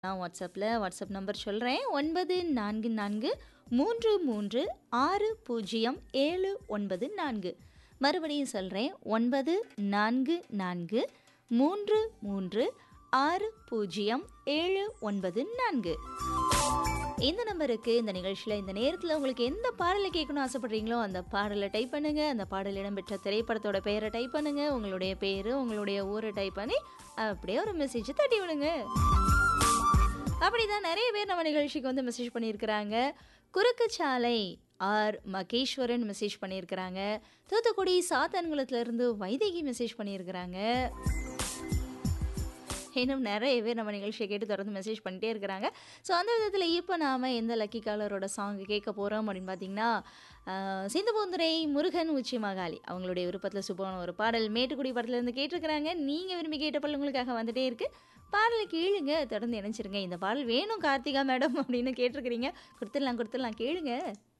நான் வாட்ஸ்அப்பில் WhatsApp number சொல்கிறேன் ஒன்பது நான்கு நான்கு மூன்று மூன்று ஆறு பூஜ்ஜியம் ஏழு ஒன்பது நான்கு மறுபடியும் சொல்கிறேன் ஒன்பது நான்கு நான்கு மூன்று மூன்று ஆறு பூஜ்ஜியம் ஏழு ஒன்பது நான்கு இந்த நம்பருக்கு இந்த நிகழ்ச்சியில் இந்த நேரத்தில் உங்களுக்கு எந்த பாடலை கேட்கணும்னு ஆசைப்படுறீங்களோ அந்த பாடலை டைப் பண்ணுங்க அந்த பாடல் இடம்பெற்ற திரைப்படத்தோட பெயரை டைப் பண்ணுங்க உங்களுடைய பேர் உங்களுடைய ஊரை டைப் பண்ணி அப்படியே ஒரு மெசேஜ் தட்டி விடுங்க அப்படிதான் நிறைய பேர் நம்ம நிகழ்ச்சிக்கு வந்து மெசேஜ் பண்ணியிருக்கிறாங்க குறுக்கு சாலை ஆர் மகேஸ்வரன் மெசேஜ் பண்ணியிருக்கிறாங்க தூத்துக்குடி சாத்தான்குளத்துலேருந்து வைதேகி மெசேஜ் பண்ணியிருக்கிறாங்க இன்னும் நிறைய பேர் நம்ம நிகழ்ச்சியை கேட்டு தொடர்ந்து மெசேஜ் பண்ணிட்டே இருக்கிறாங்க ஸோ அந்த விதத்தில் இப்போ நாம் எந்த லக்கி காலரோட சாங் கேட்க போகிறோம் அப்படின்னு பார்த்தீங்கன்னா ஆஹ், சிந்துபூந்துரை முருகன் உச்சி மகாலி அவங்களுடைய விருப்பத்தில் சூப்பரான ஒரு பாடல் மேட்டுக்குடி படத்துலேருந்து கேட்டிருக்கிறாங்க நீங்கள் விரும்பி கேட்ட பாடல் உங்களுக்காக வந்துட்டே இருக்குது பாடலை கேளுங்க தொடர்ந்து இணைச்சிருங்க இந்த பாடல் வேணும் கார்த்திகா மேடம் அப்படின்னு கேட்டிருக்கிறீங்க கொடுத்துடலாம் கொடுத்துடலாம் கேளுங்க